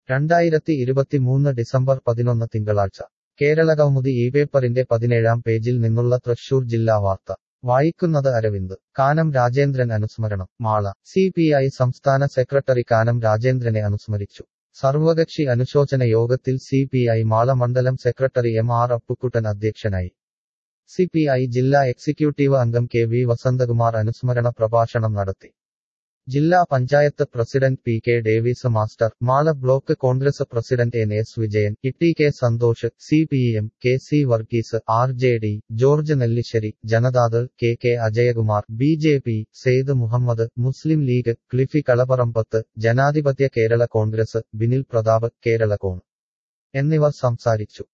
രണ്ടായിരത്തി ഇരുപത്തിമൂന്ന് ഡിസംബർ പതിനൊന്ന് തിങ്കളാഴ്ച കേരളകൗമുദി ഈ പേപ്പറിന്റെ പതിനേഴാം പേജിൽ നിന്നുള്ള തൃശൂർ ജില്ലാ വാർത്ത വായിക്കുന്നത് അരവിന്ദ് കാനം രാജേന്ദ്രൻ അനുസ്മരണം മാള സി പി ഐ സംസ്ഥാന സെക്രട്ടറി കാനം രാജേന്ദ്രനെ അനുസ്മരിച്ചു സർവകക്ഷി അനുശോചന യോഗത്തിൽ സി പി ഐ മാള മണ്ഡലം സെക്രട്ടറി എം ആർ അപ്പുക്കുട്ടൻ അധ്യക്ഷനായി സി പി ഐ ജില്ലാ എക്സിക്യൂട്ടീവ് അംഗം കെ വി വസന്തകുമാർ അനുസ്മരണ പ്രഭാഷണം നടത്തി ജില്ലാ panchayat president P K Davis master Mala block Congress president N S Vijayan E K Santhosh C P M K C Varghese R J D George Nellissery Janata Dal K K Ajayakumar B J P Syed Muhammad Muslim League Cliffy Kalaparambath Janadhipathya Kerala Congress Binil Pratap Kerala കോൺ എന്നിവർ സംസാരിച്ചു